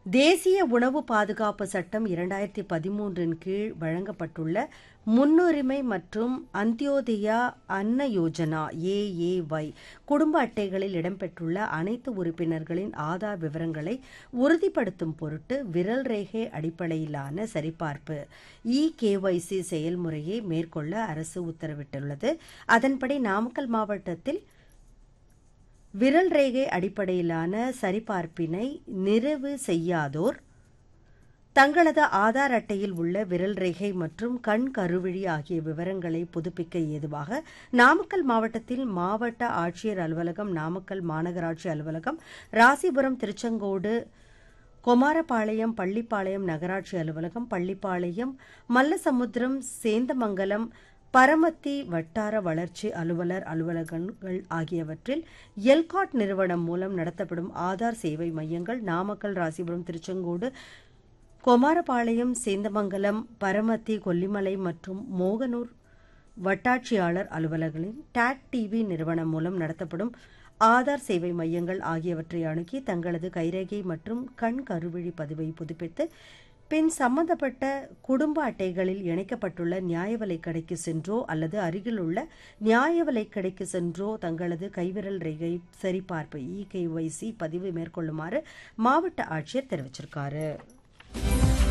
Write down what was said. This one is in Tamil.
தேசிய உணவு பாதுகாப்பு சட்டம் இரண்டாயிரத்தி பதிமூன்றின் கீழ் வழங்கப்பட்டுள்ள முன்னுரிமை மற்றும் அந்தியோதயா அன்ன யோஜனா ஏஏஒய் குடும்ப அட்டைகளில் இடம்பெற்றுள்ள அனைத்து உறுப்பினர்களின் ஆதார் விவரங்களை உறுதிப்படுத்தும் பொருட்டு விரல் ரேகை அடிப்படையிலான சரிபார்ப்பு இ கேஒய்சி செயல்முறையை மேற்கொள்ள அரசு உத்தரவிட்டுள்ளது அதன்படி நாமக்கல் மாவட்டத்தில் விரல் ரேகை அடிப்படையிலான சரிபார்ப்பினை நிறைவு செய்யாதோர் தங்களது ஆதார் அட்டையில் உள்ள விரல் ரேகை மற்றும் கண் கருவிழி ஆகிய விவரங்களை புதுப்பிக்க ஏதுவாக நாமக்கல் மாவட்டத்தில் மாவட்ட ஆட்சியர் அலுவலகம் நாமக்கல் மாநகராட்சி அலுவலகம் ராசிபுரம் திருச்செங்கோடு கொமாரபாளையம் பள்ளிப்பாளையம் நகராட்சி அலுவலகம் பள்ளிப்பாளையம் மல்லசமுத்திரம் சேந்தமங்கலம் பரமத்தி வட்டார வளர்ச்சி அலுவலர் அலுவலகங்கள் ஆகியவற்றில் எல்காட் நிறுவனம் மூலம் நடத்தப்படும் ஆதார் சேவை மையங்கள் நாமக்கல் ராசிபுரம் திருச்செங்கோடு கொமாரபாளையம் சேந்தமங்கலம் பரமத்தி கொல்லிமலை மற்றும் மோகனூர் வட்டாட்சியாளர் அலுவலர்களின் டாட் டிவி நிறுவனம் மூலம் நடத்தப்படும் ஆதார் சேவை மையங்கள் ஆகியவற்றை அணுகி தங்களது கைரேகை மற்றும் கண் கருவிழி பதிவை புதுப்பித்து பின் சம்பந்தப்பட்ட குடும்ப அட்டைகளில் இணைக்கப்பட்டுள்ள நியாய விலைக் கடைக்கு சென்றோ அல்லது அருகிலுள்ள நியாய விலைக் கடைக்கு சென்றோ தங்களது கைவிரல் ரேகை சரிபார்ப்பு இகேஒய்சி பதிவு மேற்கொள்ளுமாறு மாவட்ட ஆட்சியர் தெரிவிச்சிருக்காரு